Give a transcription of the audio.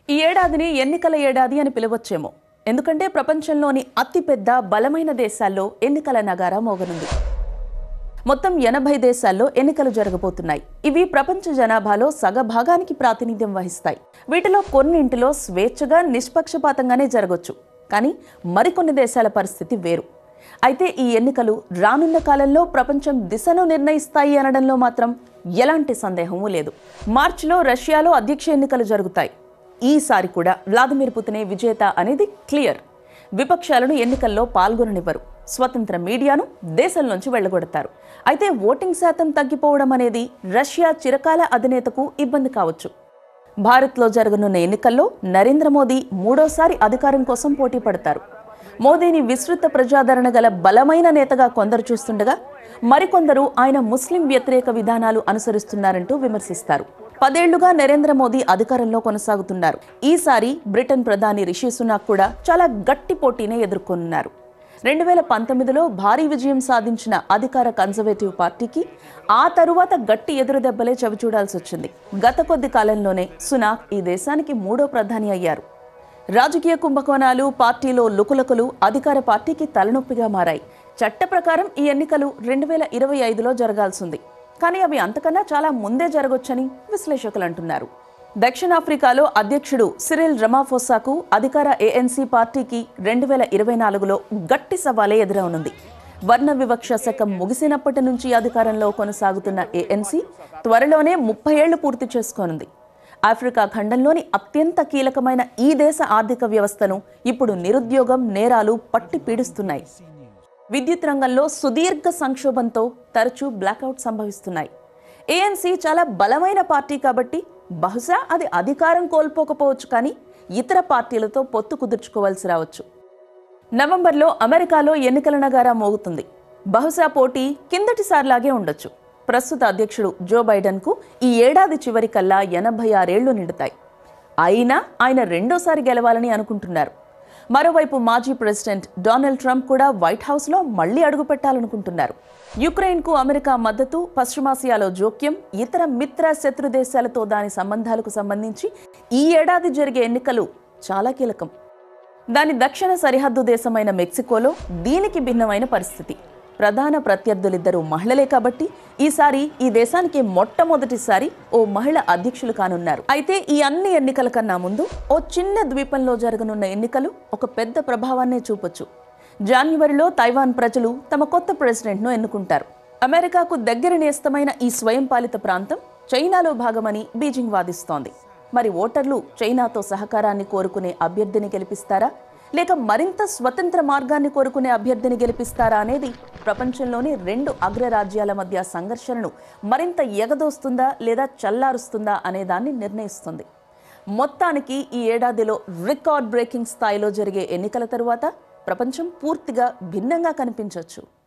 ఈ ఏడాదిని ఎన్నికల ఏడాది అని పిలవచ్చేమో ఎందుకంటే ప్రపంచంలోని అతిపెద్ద బలమైన దేశాల్లో ఎన్నికల నగారా మోగనుంది మొత్తం ఎనభై దేశాల్లో ఎన్నికలు జరగబోతున్నాయి ఇవి ప్రపంచ జనాభాలో సగభాగానికి ప్రాతినిధ్యం వహిస్తాయి వీటిలో కొన్నింటిలో స్వేచ్ఛగా నిష్పక్షపాతంగానే జరగొచ్చు కానీ మరికొన్ని దేశాల పరిస్థితి వేరు అయితే ఈ ఎన్నికలు రానున్న కాలంలో ప్రపంచం దిశను నిర్ణయిస్తాయి అనడంలో మాత్రం ఎలాంటి సందేహమూ లేదు మార్చిలో రష్యాలో అధ్యక్ష ఎన్నికలు జరుగుతాయి ఈసారి కూడా వ్లాదిమిర్ పుతినే విజేత అనేది క్లియర్ విపక్షాలను ఎన్నికల్లో పాల్గొననివ్వరు స్వతంత్ర మీడియాను దేశం నుంచి వెళ్ళగొడతారు అయితే ఓటింగ్ శాతం తగ్గిపోవడం అనేది రష్యా చిరకాల అధినేతకు ఇబ్బంది కావచ్చు భారత్లో జరగనున్న ఎన్నికల్లో నరేంద్ర మోదీ మూడోసారి అధికారం కోసం పోటీ పడతారు మోదీని విస్తృత ప్రజాదరణ గల బలమైన నేతగా కొందరు చూస్తుండగా మరికొందరు ఆయన ముస్లిం వ్యతిరేక విధానాలు అనుసరిస్తున్నారంటూ విమర్శిస్తారు పదేళ్లుగా నరేంద్ర మోదీ అధికారంలో కొనసాగుతున్నారు ఈసారి బ్రిటన్ ప్రధాని రిషి సునాక్ కూడా చాలా గట్టి పోటీనే ఎదుర్కొన్నారు రెండు వేల పంతొమ్మిదిలో భారీ విజయం సాధించిన అధికార కన్జర్వేటివ్ పార్టీకి ఆ తరువాత గట్టి ఎదురుదెబ్బలే చవిచూడాల్సి వచ్చింది గత కొద్ది కాలంలోనే సునాక్ ఈ దేశానికి మూడో ప్రధాని అయ్యారు రాజకీయ కుంభకోణాలు పార్టీలో లుకులకులు అధికార పార్టీకి తలనొప్పిగా మారాయి చట్ట ప్రకారం ఈ ఎన్నికలు రెండు వేల ఇరవై ఐదులో జరగాల్సింది కానీ అవి అంతకన్నా చాలా ముందే జరగొచ్చని విశ్లేషకులు అంటున్నారు దక్షిణాఫ్రికాలో అధ్యక్షుడు సిరిల్ రమాఫోసాకు అధికార ఏఎన్సీ పార్టీకి రెండు వేల ఇరవై నాలుగులో గట్టి సవాలే ఎదురవనుంది వర్ణ వివక్ష శకం ముగిసినప్పటి నుంచి అధికారంలో కొనసాగుతున్న ఏఎన్సీ త్వరలోనే ముప్పై ఏళ్లు పూర్తి చేసుకోనుంది ఆఫ్రికా ఖండంలోని అత్యంత కీలకమైన ఈ దేశ ఆర్థిక వ్యవస్థను ఇప్పుడు నిరుద్యోగం నేరాలు పట్టి పీడిస్తున్నాయి విద్యుత్ రంగంలో సుదీర్ఘ సంక్షోభంతో తరచూ బ్లాకౌట్ సంభవిస్తున్నాయి ఏఎన్సీ చాలా బలమైన పార్టీ కాబట్టి బహుశా అది అధికారం కోల్పోకపోవచ్చు కానీ ఇతర పార్టీలతో పొత్తు కుదుర్చుకోవాల్సి రావచ్చు నవంబర్లో అమెరికాలో ఎన్నికల నగారా మోగుతుంది బహుశా పోటీ కిందటిసారిలాగే ఉండొచ్చు ప్రస్తుత అధ్యక్షుడు జో బైడెన్కు ఈ ఏడాది చివరికల్లా ఎనభై ఆరేళ్లు నిండుతాయి అయినా ఆయన రెండోసారి గెలవాలని అనుకుంటున్నారు మరోవైపు మాజీ ప్రెసిడెంట్ డొనాల్డ్ ట్రంప్ కూడా వైట్ హౌస్లో మళ్లీ అడుగుపెట్టాలనుకుంటున్నారు యుక్రెయిన్కు అమెరికా మద్దతు పశ్చిమాసియాలో జోక్యం ఇతర మిత్ర శత్రు దేశాలతో దాని సంబంధాలకు సంబంధించి ఈ ఏడాది జరిగే ఎన్నికలు చాలా కీలకం దాని దక్షిణ సరిహద్దు దేశమైన మెక్సికోలో దీనికి భిన్నమైన పరిస్థితి ప్రధాన ప్రత్యర్థులిద్దరూ మహిళలే కాబట్టి ఈసారి ఈ దేశానికి మొట్టమొదటిసారి ఓ మహిళ అధ్యక్షులు కానున్నారు అయితే ఈ అన్ని ఎన్నికల కన్నా ముందు ఓ చిన్న ద్వీపంలో జరగనున్న ఎన్నికలు ఒక పెద్ద ప్రభావాన్నే చూపొచ్చు జాన్యువరిలో తైవాన్ ప్రజలు తమ కొత్త ప్రెసిడెంట్ను ఎన్నుకుంటారు అమెరికాకు దగ్గర నేస్తమైన ఈ స్వయం పాలిత ప్రాంతం చైనాలో భాగమని బీజింగ్ వాదిస్తోంది మరి ఓటర్లు చైనాతో సహకారాన్ని కోరుకునే అభ్యర్థిని గెలిపిస్తారా లేక మరింత స్వతంత్ర మార్గాన్ని కోరుకునే అభ్యర్థిని గెలిపిస్తారా అనేది ప్రపంచంలోని రెండు అగ్రరాజ్యాల మధ్య సంఘర్షణను మరింత ఎగదోస్తుందా లేదా చల్లారుస్తుందా అనే దాన్ని నిర్ణయిస్తుంది మొత్తానికి ఈ ఏడాదిలో రికార్డ్ బ్రేకింగ్ స్థాయిలో జరిగే ఎన్నికల తరువాత ప్రపంచం పూర్తిగా భిన్నంగా కనిపించవచ్చు